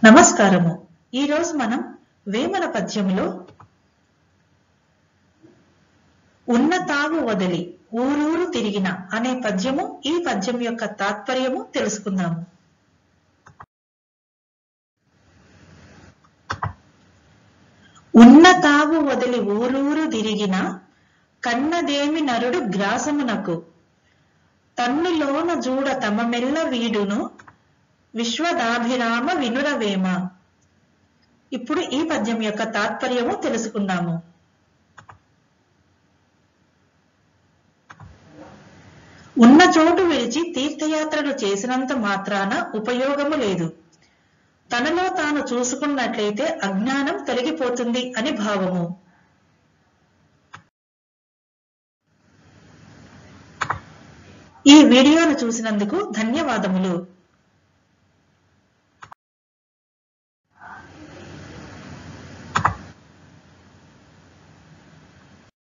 నమస్కారము ఈరోజు మనం వేమన పద్యములో ఉన్న తావు వదిలి ఊరూరు తిరిగిన అనే పద్యము ఈ పద్యం యొక్క తాత్పర్యము తెలుసుకుందాము ఉన్న తావు వదిలి ఊరూరు తిరిగిన కన్నదేమి నరుడు గ్రాసమునకు తన్నులోన జూడ తమ మెల్ల వీడును విశ్వదాభిరామ వినురవేమ ఇప్పుడు ఈ పద్యం యొక్క తాత్పర్యము తెలుసుకుందాము ఉన్న చోటు విడిచి తీర్థయాత్రలు చేసినంత మాత్రాన ఉపయోగము లేదు తనలో తాను చూసుకున్నట్లయితే అజ్ఞానం తొలగిపోతుంది అని భావము ఈ వీడియోను చూసినందుకు ధన్యవాదములు